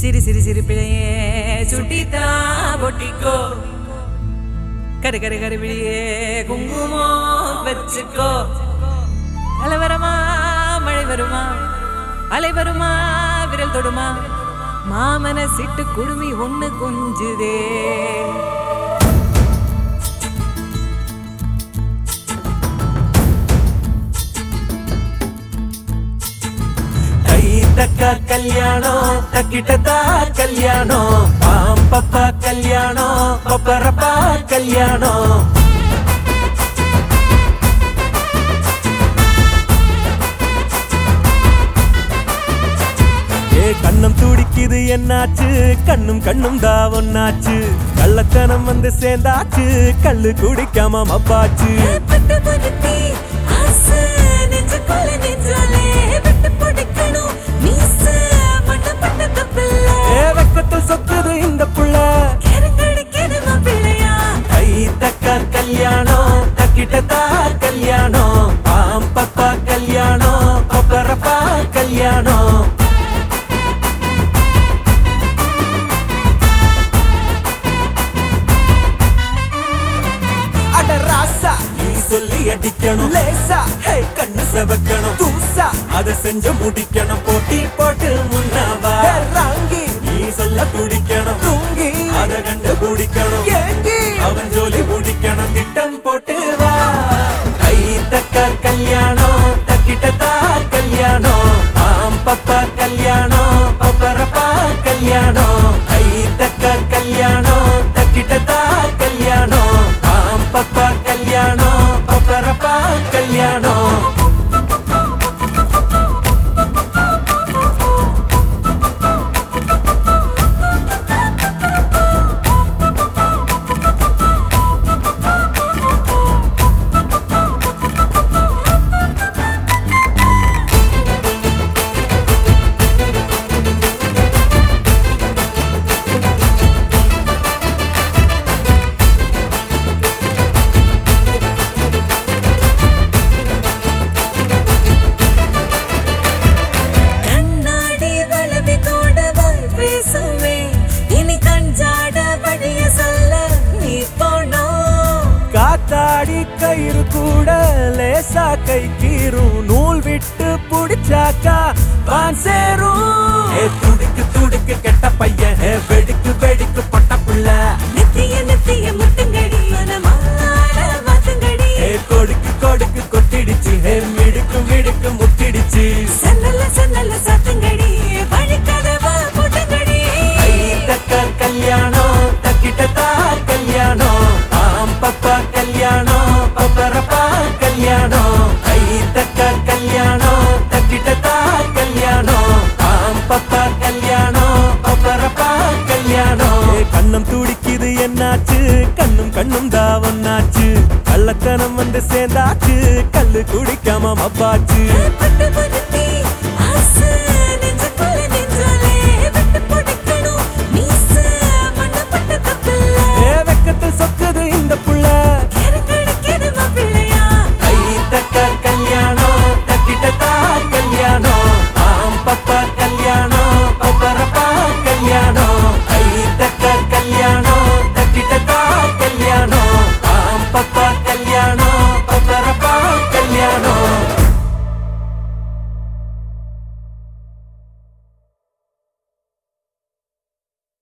சிரி சிரி சிரி பிழையே சுட்டித்தா பொட்டிக்கோ கரு கரு கரு பிழையே குங்குமம் வச்சுக்கோ அலை வருமா மழை வருமா அலை வருமா விரல் தொடுமா மாமன சிட்டு குடுமி ஒண்ணு கொஞ்சுதே தை தக்க கல்யாணம் தக்கிட்டதா கல்யாணம் பாம் பப்பா கல்யாணம் பப்பரப்பா கல்யாணம் ஏ கண்ணம் துடிக்குது என்னாச்சு கண்ணும் கண்ணும் தான் ஒன்னாச்சு கள்ளத்தனம் வந்து சேர்ந்தாச்சு கள்ளு குடிக்காம மப்பாச்சு பட்டு படுத்தி ஆசை நெஞ்சுக்குள்ள நெஞ்சாலே விட்டு பிடிக்கணும் மீச மண்ண பட்ட தப்பில்ல ஏ வெக்கத்தில் சொத்துது இந்த புள்ள கருங்கடிக்குது மாப்பிள்ளையா கை தக்க கல்யாணம் தக்கிட்டதா கல்யாணம் பாம் பப்பா கல்யாணம் பப்பரப்பா கல்யாணம் அட ராசா நீ சொல்லி அடிக்கணும் லேசா ஹே கண்ணு செவக்கணும் தூசா அத செஞ்சு முடிக்கணும் போட்டி போட்டு முன்னவா ராங்கி நீ சொல்ல துடிக்கணும் தூங்கி அத கண்டு பிடிக்கணும் ஏங்கி அவன் ஜோலி முடிக்கணும் திட்டம் போட்டு வா கை தக்க கல்யாணம் தக்கிட்டதா கல்யாணம் ஆம் பப்பா கல்யாணம் பப்பரப்பா கல்யாணம் கை தக்க கல்யாணம் தக்கிட்டதா கல்யாணம் ஆம் பப்பா கல்யாணம் பப்பரப்பா கல்யாணம் கண்ணாடி வளவி தோடவாய் பேசுவே இனி கஞ்சாட வழிய சொல்ல நீ போனோம் காத்தாடி கயிறு கூட லேசா கை கீரும் நூல் விட்டு புடிச்சாக்கா வான் சேரும் ஏ துடுக்கு துடுக்கு கெட்ட பையன் ஏ வெடிக்கு வெடிக்கு பொட்ட புள்ள நெத்திய நெத்திய முட்டுங்கடி மனமால மாத்துங்கடி ஏ கொடுக்கு கொடுக்கு கொத்திடுச்சு ஏ மிடுக்கு மிடுக்கு முத்திடுச்சு சன்னல சன்னல சாத்துங்கடி வழிக்கதவா போட்டுங்கடி கை தக்க கல்யாணம் தக்கிட்டதா கல்யாணம் ஆம் பப்பா கல்யாணம் பப்பரப்பா கல்யாணம் கை தக்க கல்யாணம் தக்கிட்டதா கல்யாணம் ஆம் பப்பா கல்யாணம் பப்பரப்பா கல்யாணம் ஏ, கண்ணம் துடிக்குது என்னாச்சு கண்ணும் கண்ணும் தான் ஒன்னாச்சு கள்ளத்தனம் வந்து சேர்ந்தாச்சு கல்லு குடிக்காம மப்பாச்சு பட்டு பட்டு